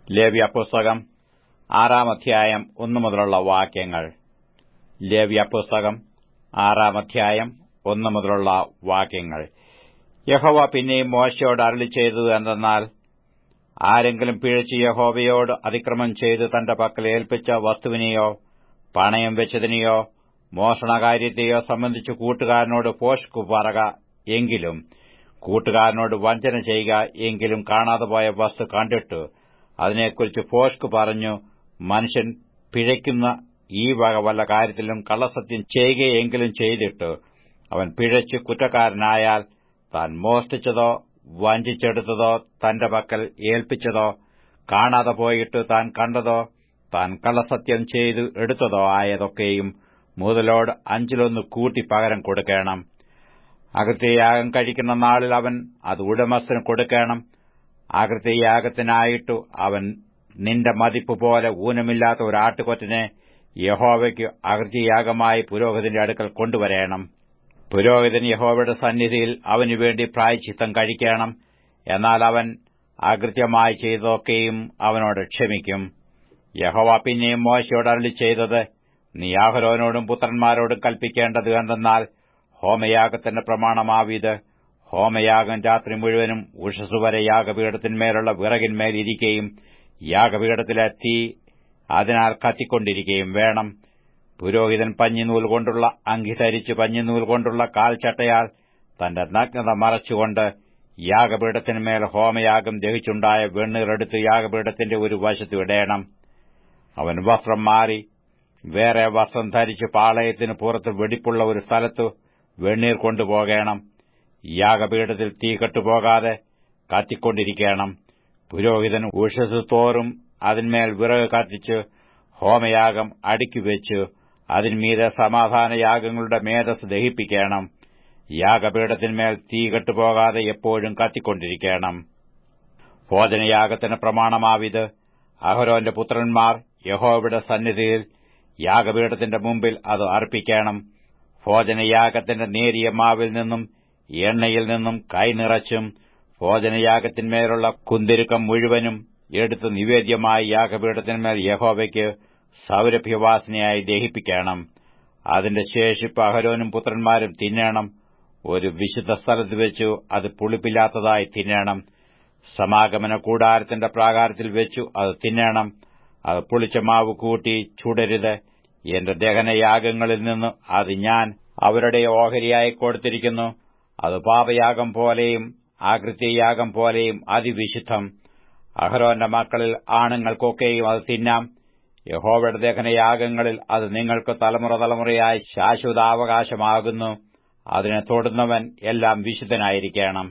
ലേവ്യ പുസ്തകം ആറാം അധ്യായം ഒന്നു മുതലുള്ള വാക്യങ്ങൾ ലേവ്യ പുസ്തകം ആറാം അധ്യായം ഒന്നു മുതലുള്ള വാക്യങ്ങൾ യഹോവ പിന്നെയും മോശയോട് അരളി ചെയ്തത് എന്തെന്നാൽ ആരെങ്കിലും പിഴച്ച് യഹോവയോട് അതിക്രമം ചെയ്ത് തന്റെ പക്കൽ ഏൽപ്പിച്ച വസ്തുവിനെയോ പണയം വെച്ചതിനെയോ മോഷണകാര്യത്തെയോ സംബന്ധിച്ച് കൂട്ടുകാരനോട് പോഷ്കു പറക എങ്കിലും കൂട്ടുകാരനോട് വഞ്ചന ചെയ്യുക എങ്കിലും കാണാതെ പോയ വസ്തു കണ്ടിട്ട് അതിനെക്കുറിച്ച് ഫോഷ്ക് പറഞ്ഞു മനുഷ്യൻ പിഴയ്ക്കുന്ന ഈ വക വല്ല കാര്യത്തിലും കള്ളസത്യം ചെയ്യുകയെങ്കിലും ചെയ്തിട്ട് അവൻ പിഴച്ച് കുറ്റക്കാരനായാൽ താൻ മോഷ്ടിച്ചതോ വഞ്ചിച്ചെടുത്തതോ തന്റെ പക്കൽ ഏൽപ്പിച്ചതോ കാണാതെ പോയിട്ട് താൻ കണ്ടതോ താൻ കള്ളസത്യം ചെയ്ത് എടുത്തതോ ആയതൊക്കെയും മുതലോട് അഞ്ചിലൊന്ന് കൂട്ടി പകരം കൊടുക്കണം അകൃത്യയാഗം കഴിക്കുന്ന നാളിൽ അവൻ അത് ഉടമസ്ഥന് കൊടുക്കണം അകൃത്യയാഗത്തിനായിട്ടു അവൻ നിന്റെ മതിപ്പ് പോലെ ഊനമില്ലാത്ത ഒരു ആട്ടുകൊറ്റനെ യഹോവയ്ക്ക് അകൃത്യയാഗമായി പുരോഹിതന്റെ അടുക്കൽ കൊണ്ടുവരേണം പുരോഹിതൻ യഹോവയുടെ സന്നിധിയിൽ അവനു വേണ്ടി പ്രായച്ചിത്തം കഴിക്കണം എന്നാൽ അവൻ അകൃത്യമായി ചെയ്തതൊക്കെയും അവനോട് ക്ഷമിക്കും യഹോവ പിന്നെയും മോശയോട് അരളി ചെയ്തത് നീ ആഹരോനോടും പുത്രന്മാരോടും കൽപ്പിക്കേണ്ടത് എന്തെന്നാൽ ഹോമയാഗത്തിന്റെ പ്രമാണമാവിത് ഹോമയാഗം രാത്രി മുഴുവനും ഉഷസ്സുവരെ യാഗപീഠത്തിന്മേലുള്ള വിറകിന്മേൽ ഇരിക്കുകയും യാഗപീഠത്തിലെ തീ അതിനാൽ കത്തിക്കൊണ്ടിരിക്കുകയും വേണം പുരോഹിതൻ പഞ്ഞിനൂൽ കൊണ്ടുള്ള അങ്കി ധരിച്ച് പഞ്ഞിനൂൽ കൊണ്ടുള്ള കാൽച്ചട്ടയാൽ തന്റെ നഗ്നത മറച്ചുകൊണ്ട് യാഗപീഠത്തിന്മേൽ ഹോമയാഗം ദഹിച്ചുണ്ടായ വെണ്ണീറെടുത്ത് യാഗപീഠത്തിന്റെ ഒരു വശത്ത് ഇടേണം അവൻ വസ്ത്രം മാറി വേറെ വസ്ത്രം ധരിച്ച് പാളയത്തിന് പുറത്ത് വെടിപ്പുള്ള ഒരു സ്ഥലത്ത് വെണ്ണീർ കൊണ്ടുപോകണം യാഗപീഠത്തിൽ തീ കെട്ടുപോകാതെ കത്തിക്കൊണ്ടിരിക്കണം പുരോഹിതൻ ഉഷസ് തോറും അതിന്മേൽ വിറക് കത്തിച്ച് ഹോമയാഗം അടുക്കിവെച്ച് അതിന്മീതെ സമാധാനയാഗങ്ങളുടെ മേധസ് ദഹിപ്പിക്കണം യാഗപീഠത്തിന്മേൽ തീ കെട്ടുപോകാതെ എപ്പോഴും കത്തിക്കൊണ്ടിരിക്കണം ഭോജനയാഗത്തിന് പ്രമാണമാവിത് അഹരോന്റെ പുത്രന്മാർ യഹോവയുടെ സന്നിധിയിൽ യാഗപീഠത്തിന്റെ മുമ്പിൽ അത് അർപ്പിക്കണം ഭോജനയാഗത്തിന്റെ നേരിയ മാവിൽ നിന്നും എണ്ണയിൽ നിന്നും കൈനിറച്ചും ഭോജനയാഗത്തിന്മേലുള്ള കുന്തിരുക്കം മുഴുവനും എടുത്ത് നിവേദ്യമായി യാഗപീഠത്തിന്മേൽ യഹോവയ്ക്ക് സൗരഭ്യവാസനയായി ദഹിപ്പിക്കണം അതിന്റെ ശേഷിപ്പ് അഹരോനും പുത്രന്മാരും തിന്നണം ഒരു വിശുദ്ധ സ്ഥലത്ത് വെച്ചു അത് പുളിപ്പില്ലാത്തതായി തിന്നണം സമാഗമന കൂടാരത്തിന്റെ പ്രാകാരത്തിൽ വെച്ചു അത് തിന്നണം അത് പുളിച്ച മാവ് കൂട്ടി ചുടരുത് എന്റെ ദഹനയാഗങ്ങളിൽ നിന്ന് അത് ഞാൻ അവരുടെ ഓഹരിയായി കൊടുത്തിരിക്കുന്നു അത് പാപയാഗം പോലെയും ആകൃത്യയാഗം പോലെയും അതിവിശുദ്ധം അഹരോന്റെ മക്കളിൽ ആണുങ്ങൾക്കൊക്കെയും അത് തിന്നാം യഹോവയുടെ ദഹനയാഗങ്ങളിൽ അത് നിങ്ങൾക്ക് തലമുറ തലമുറയായി ശാശ്വതാവകാശമാകുന്നു അതിനെ തൊടുന്നവൻ എല്ലാം വിശുദ്ധനായിരിക്കണം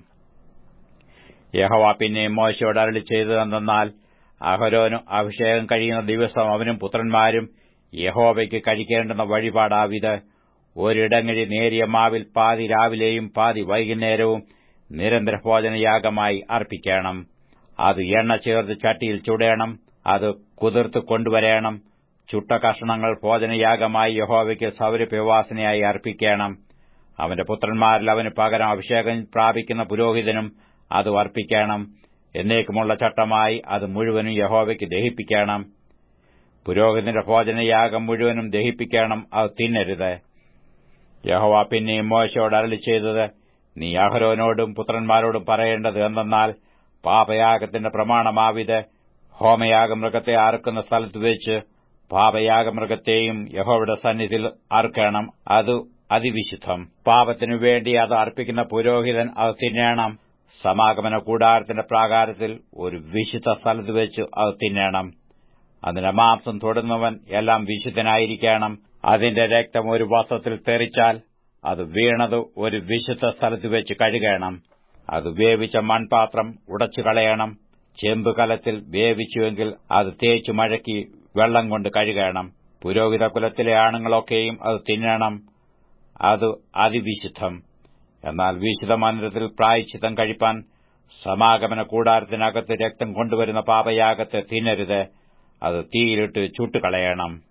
യഹോവ പിന്നെ മോശയോട് അരളി ചെയ്തതെന്നാൽ അഹരോനും അഭിഷേകം കഴിയുന്ന ദിവസം അവനും പുത്രന്മാരും യഹോവയ്ക്ക് കഴിക്കേണ്ടുന്ന വഴിപാടാവിത് ഒരിടങ്ങഴി നേരിയ മാവിൽ പാതി രാവിലെയും പാതി വൈകുന്നേരവും നിരന്തര ഭോജനയാഗമായി അർപ്പിക്കണം അത് എണ്ണ ചേർത്ത് ചട്ടിയിൽ ചുടേണം അത് കുതിർത്ത് കൊണ്ടുവരേണം ചുട്ട കഷണങ്ങൾ ഭോജനയാഗമായി യഹോവയ്ക്ക് സൗരഭ്യവാസനയായി അർപ്പിക്കണം അവന്റെ പുത്രന്മാരിൽ അവന് പകരം അഭിഷേകം പ്രാപിക്കുന്ന പുരോഹിതനും അത് അർപ്പിക്കണം എന്നേക്കുമുള്ള ചട്ടമായി അത് മുഴുവനും യഹോവയ്ക്ക് ദഹിപ്പിക്കണം പുരോഹിതന്റെ ഭോജനയാഗം മുഴുവനും ദഹിപ്പിക്കണം അത് തിന്നരുത് യഹോവ പിന്നെയും മോശയോട് അരളി ചെയ്തത് നീ അഹരോനോടും പുത്രന്മാരോടും പറയേണ്ടത് എന്തെന്നാൽ പാപയാഗത്തിന്റെ പ്രമാണമാവിത് ഹോമയാഗമൃഗത്തെ അറുക്കുന്ന സ്ഥലത്ത് വെച്ച് പാപയാഗമൃഗത്തെയും യഹോവയുടെ സന്നിധിയിൽ അറുക്കണം അത് അതിവിശുദ്ധം പാപത്തിനു വേണ്ടി അത് അർപ്പിക്കുന്ന പുരോഹിതൻ അത് തിന്നേണം സമാഗമന കൂടാരത്തിന്റെ പ്രാകാരത്തിൽ ഒരു വിശുദ്ധ സ്ഥലത്ത് വെച്ച് അത് തിന്നേണം അതിന്റെ മാംസം തൊടുന്നവൻ എല്ലാം വിശുദ്ധനായിരിക്കണം അതിന്റെ രക്തം ഒരു വസ്ത്രത്തിൽ തെറിച്ചാൽ അത് വീണത് ഒരു വിശുദ്ധ സ്ഥലത്ത് വെച്ച് കഴുകണം അത് വേവിച്ച മൺപാത്രം ഉടച്ചു കളയണം ചെമ്പ് കലത്തിൽ വേവിച്ചുവെങ്കിൽ അത് തേച്ചു മഴക്കി വെള്ളം കൊണ്ട് കഴുകണം പുരോഹിത കുലത്തിലെ ആണുങ്ങളൊക്കെയും അത് തിന്നണം അത് അതിവിശുദ്ധം എന്നാൽ വിശുദ്ധ മന്ദിരത്തിൽ പ്രായച്ചിത്തം കഴിപ്പാൻ സമാഗമന കൂടാരത്തിനകത്ത് രക്തം കൊണ്ടുവരുന്ന പാപയാഗത്തെ തിന്നരുത് അത് തീയിലിട്ട് ചുട്ടുകളയണം